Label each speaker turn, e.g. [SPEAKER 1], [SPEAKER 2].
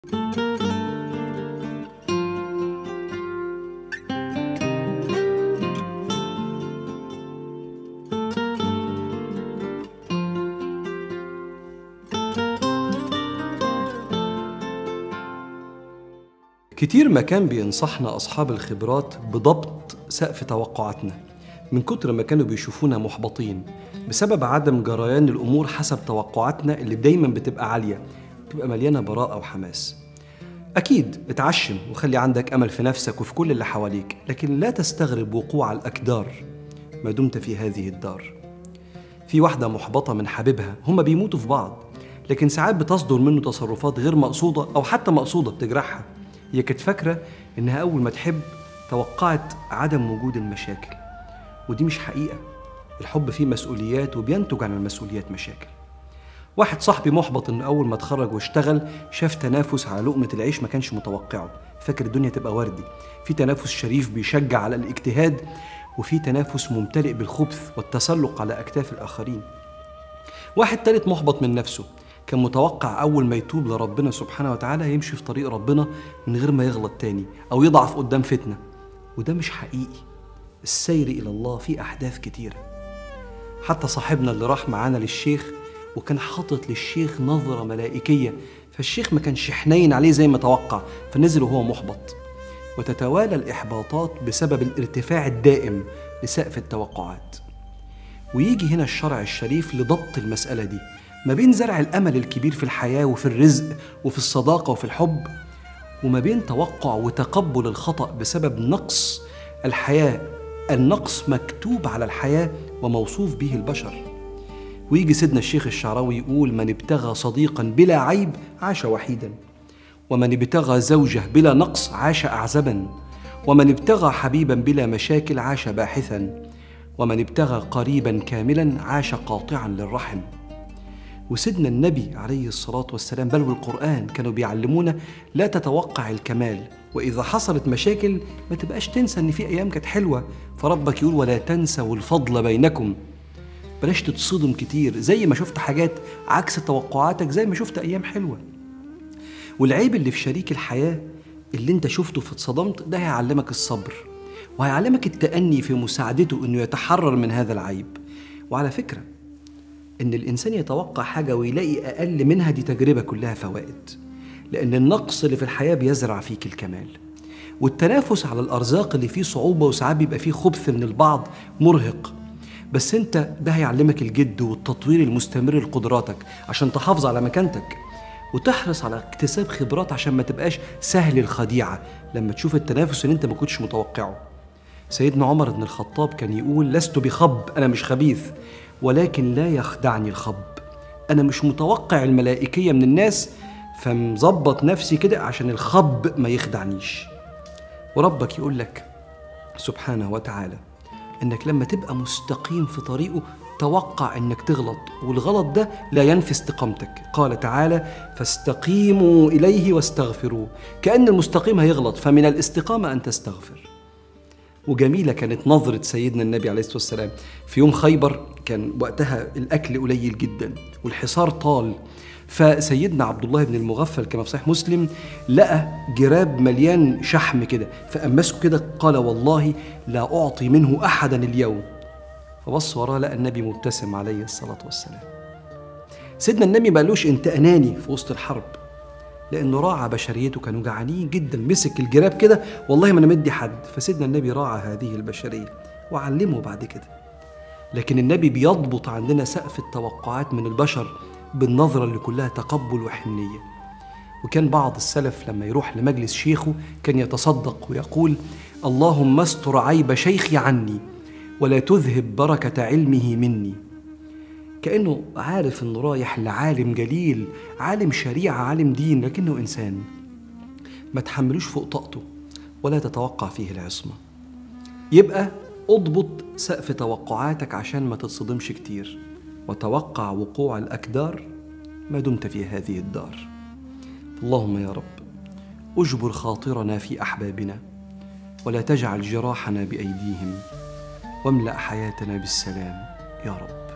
[SPEAKER 1] كتير ما كان بينصحنا أصحاب الخبرات بضبط سقف توقعاتنا من كتر ما كانوا بيشوفونا محبطين بسبب عدم جريان الأمور حسب توقعاتنا اللي دايما بتبقى عالية بتبقى مليانة براءة وحماس أكيد اتعشم وخلي عندك أمل في نفسك وفي كل اللي حواليك لكن لا تستغرب وقوع الأكدار ما دمت في هذه الدار في واحدة محبطة من حبيبها هما بيموتوا في بعض لكن ساعات بتصدر منه تصرفات غير مقصودة أو حتى مقصودة بتجرحها هي كانت فاكرة إنها أول ما تحب توقعت عدم وجود المشاكل ودي مش حقيقة الحب فيه مسؤوليات وبينتج عن المسؤوليات مشاكل واحد صاحبي محبط انه اول ما اتخرج واشتغل شاف تنافس على لقمه العيش ما كانش متوقعه فاكر الدنيا تبقى وردي في تنافس شريف بيشجع على الاجتهاد وفي تنافس ممتلئ بالخبث والتسلق على اكتاف الاخرين واحد تالت محبط من نفسه كان متوقع اول ما يتوب لربنا سبحانه وتعالى يمشي في طريق ربنا من غير ما يغلط تاني او يضعف قدام فتنه وده مش حقيقي السير الى الله فيه احداث كتيره حتى صاحبنا اللي راح معانا للشيخ وكان حاطط للشيخ نظرة ملائكية فالشيخ ما كانش حنين عليه زي ما توقع فنزل وهو محبط وتتوالى الإحباطات بسبب الارتفاع الدائم لسقف التوقعات ويجي هنا الشرع الشريف لضبط المسألة دي ما بين زرع الأمل الكبير في الحياة وفي الرزق وفي الصداقة وفي الحب وما بين توقع وتقبل الخطأ بسبب نقص الحياة النقص مكتوب على الحياة وموصوف به البشر ويجي سيدنا الشيخ الشعراوي يقول من ابتغى صديقا بلا عيب عاش وحيدا ومن ابتغى زوجه بلا نقص عاش أعزبا ومن ابتغى حبيبا بلا مشاكل عاش باحثا ومن ابتغى قريبا كاملا عاش قاطعا للرحم وسيدنا النبي عليه الصلاة والسلام بل والقرآن كانوا بيعلمونا لا تتوقع الكمال وإذا حصلت مشاكل ما تبقاش تنسى إن في أيام كانت حلوة فربك يقول ولا تنسوا الفضل بينكم بلاش تتصدم كتير زي ما شفت حاجات عكس توقعاتك زي ما شفت أيام حلوة والعيب اللي في شريك الحياة اللي انت شفته فاتصدمت ده هيعلمك الصبر وهيعلمك التأني في مساعدته انه يتحرر من هذا العيب وعلى فكرة ان الانسان يتوقع حاجة ويلاقي اقل منها دي تجربة كلها فوائد لان النقص اللي في الحياة بيزرع فيك الكمال والتنافس على الارزاق اللي فيه صعوبة وساعات بيبقى فيه خبث من البعض مرهق بس انت ده هيعلمك الجد والتطوير المستمر لقدراتك عشان تحافظ على مكانتك وتحرص على اكتساب خبرات عشان ما تبقاش سهل الخديعة لما تشوف التنافس اللي انت ما كنتش متوقعه سيدنا عمر بن الخطاب كان يقول لست بخب انا مش خبيث ولكن لا يخدعني الخب انا مش متوقع الملائكية من الناس فمظبط نفسي كده عشان الخب ما يخدعنيش وربك يقول لك سبحانه وتعالى انك لما تبقى مستقيم في طريقه توقع انك تغلط والغلط ده لا ينفي استقامتك قال تعالى فاستقيموا اليه واستغفروه كان المستقيم هيغلط فمن الاستقامه ان تستغفر وجميلة كانت نظرة سيدنا النبي عليه الصلاة والسلام في يوم خيبر كان وقتها الأكل قليل جدا والحصار طال فسيدنا عبد الله بن المغفل كما في صحيح مسلم لقى جراب مليان شحم كده فأمسكه كده قال والله لا أعطي منه أحدا اليوم فبص وراه لقى النبي مبتسم عليه الصلاة والسلام سيدنا النبي ما قالوش انت أناني في وسط الحرب لأنه راعى بشريته كانوا جعانين جدا مسك الجراب كده والله ما أنا مدي حد فسيدنا النبي راعى هذه البشرية وعلمه بعد كده لكن النبي بيضبط عندنا سقف التوقعات من البشر بالنظرة اللي كلها تقبل وحنية وكان بعض السلف لما يروح لمجلس شيخه كان يتصدق ويقول اللهم استر عيب شيخي عني ولا تذهب بركة علمه مني كأنه عارف إنه رايح لعالم جليل عالم شريعة عالم دين لكنه إنسان ما تحملوش فوق طاقته ولا تتوقع فيه العصمة يبقى اضبط سقف توقعاتك عشان ما تتصدمش كتير وتوقع وقوع الأكدار ما دمت في هذه الدار اللهم يا رب اجبر خاطرنا في أحبابنا ولا تجعل جراحنا بأيديهم واملأ حياتنا بالسلام يا رب